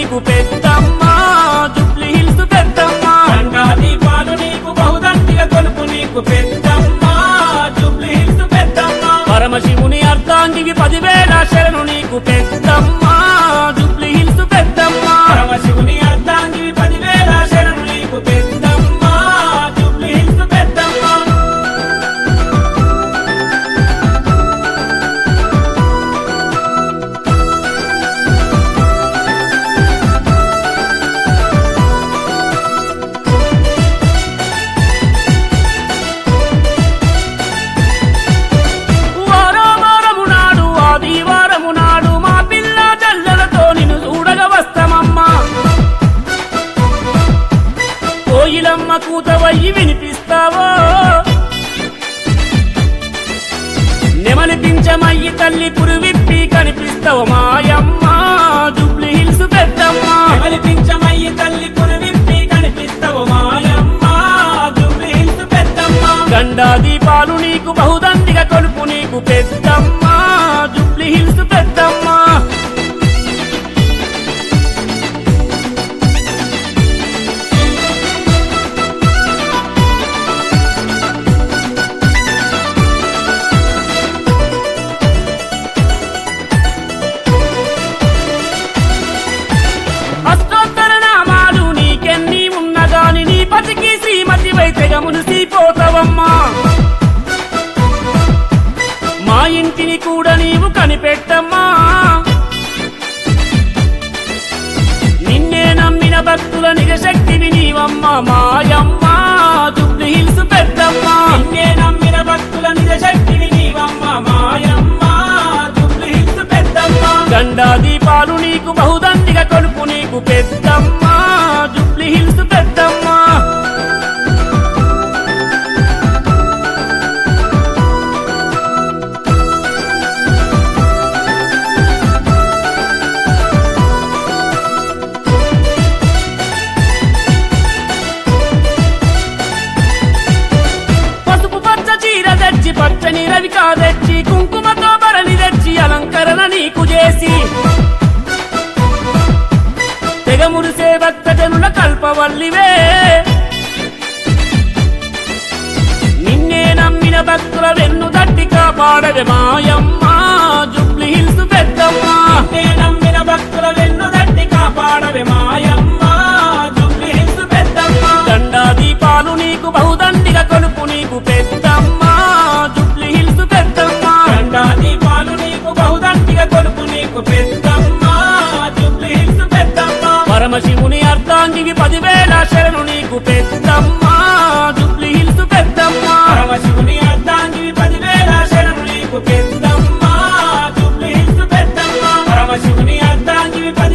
నీకు పెద్దమ్మ Jubilee hills పెద్దమ్మ గంగా దీపాలు నీకు బహుదండిగా కొలుపు నీకు పెద్దమ్మ జూబ్లీ హిల్స్ పెద్దమ్మ పరమశివుని అర్ధాంగికి పదివేల శరణు నీకు పెద్దమ్మ జుబ్లీ హిల్స్ పెద్దమ్మ పరమశివుని అర్ధాంగి పదివేల శరణు నీకు పెద్దమ్మ జూబ్లీ హిల్స్ పెద్దమ్మ వారావారము నాడు ఆదివారము నాడు మా పిల్ల జల్లలతో నిన్ను చూడగ వస్తామమ్మా కోయిలమ్మ కూతవయ్యి వినిపిస్తావో నెమలి పించమయ్యి తల్లి పురువిప్పి కనిపిస్తావు మాయమ్మ జుబ్లీ హిల్స్ పెద్దమ్మ కమలిపించమయ్యి తల్లి కురివిప్పి కనిపిస్తావు మాయమ్మ జూబ్లీ హిల్స్ పెద్దమ్మ గండా దీపాలు నీకు బహుదండిగా కొలుపు నీకు పెద్దమ్మ జుబ్లీ హిల్స్ పెద్దమ్మ అష్టోత్తర నామాలు నీకెన్ని ఉన్నగాని నీ పతికి శ్రీమతి వైద్యగమును సీపోతావమ్మా మా ఇంటిని కూడా నీవు కనిపెట్టమ్మా నిన్నే నమ్మిన భక్తుల నిజశక్తివి నీవమ్మ మాయమ్మ జుబ్లీ హిల్స్ పెద్దమ్మ నిన్నే నమ్మిన భక్తుల నిజ శక్తివి నీవమ్మ మాయమ్మ జూబ్లీ హిల్స్ పెద్దమ్మ గండా దీపాలు నీకు బహుదండిగా కొలుపు నీకు పెద్దమ్మ జుబ్లీ హిల్స్ పెద్దమ్మ పసుపు పచ్చ చీర తెచ్చి పచ్చని రవికా తెచ్చి కుంకుమతో బరని తెచ్చి అలంకరణ నీకు చేసి తెగ మురిసే భక్త జనుల కల్పవల్లివే నిన్నే నమ్మిన భక్తుల వెన్ను తట్టి కాపాడవే మాయమ్మ జుబ్లీ హిల్స్ పెద్దమ్మ నిన్నే నమ్మిన భక్తుల వెన్ను తట్టి కాపాడవే మాయమ్మ జూబ్లీ హిల్స్ పెద్దమ్మ దండా దీపాలు నీకు బహుదండిగా కొలుపు నీకు పెద్దమ్మ జుబ్లీ హిల్స్ పెద్దమ్మ గంగా దీపాలు నీకు బహుదండిగా కొలుపు నీకు పెద్దమ్మ జూబ్లీ హిల్స్ పెద్దమ్మ పరమశివుని అర్ధాంగికి పదివేల శరణు నీకు పెద్దమ్మ జుబ్లీ హిల్స్ పెద్దమ్మ పరమశివుని అర్ధాంగి పదివేల శరణు నీకు పెద్దమ్మ జూబ్లీ హిల్స్ పెద్దమ్మ పరమశివుని అర్ధాంగి